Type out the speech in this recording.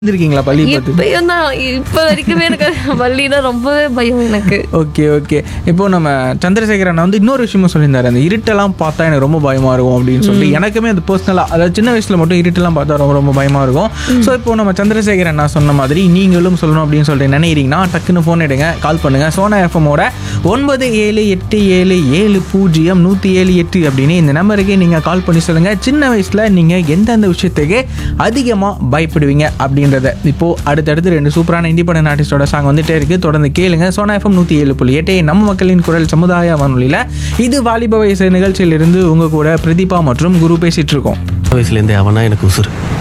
இருந்திருக்கீங்களா பள்ளி பார்த்து இப்பயும் தான் இப்ப வரைக்குமே எனக்கு பள்ளினா ரொம்பவே பயம் எனக்கு ஓகே ஓகே இப்போ நம்ம சந்திரசேகர் அண்ணா வந்து இன்னொரு விஷயமும் சொல்லியிருந்தாரு அந்த இருட்டெல்லாம் பார்த்தா எனக்கு ரொம்ப பயமா இருக்கும் அப்படின்னு சொல்லிட்டு எனக்குமே அது பர்சனலாக அதாவது சின்ன வயசுல மட்டும் இருட்டெல்லாம் பார்த்தா ரொம்ப ரொம்ப பயமா இருக்கும் ஸோ இப்போ நம்ம சந்திரசேகர் அண்ணா சொன்ன மாதிரி நீங்களும் சொல்லணும் அப்படின்னு சொல்லிட்டு நினைக்கிறீங்கன்னா டக்குன்னு ஃபோன் எடுங்க கால் பண்ணுங்க சோனா எஃப்எம்மோட ஒன்பது ஏழு எட்டு ஏழு ஏழு பூஜ்ஜியம் நூற்றி ஏழு எட்டு அப்படின்னு இந்த நம்பருக்கு நீங்கள் கால் பண்ணி சொல்லுங்கள் சின்ன வயசில் நீங்கள் எந்தெந்த விஷயத்துக்கு அதிகமாக பயப்படுவீங்க அப்படின்றத இப்போது அடுத்தடுத்து ரெண்டு சூப்பரான இண்டிபெண்டன்ட் ஆர்டிஸ்டோட சாங் வந்துட்டே இருக்குது தொடர்ந்து கேளுங்க சோனா எஃப்எம் நூற்றி ஏழு புள்ளி எட்டு நம்ம மக்களின் குரல் சமுதாய வானொலியில் இது வாலிப வயசு நிகழ்ச்சியிலிருந்து உங்கள் கூட பிரதீபா மற்றும் குரு பேசிகிட்டு இருக்கோம் வயசுலேருந்தே அவனா எனக்கு உசுறு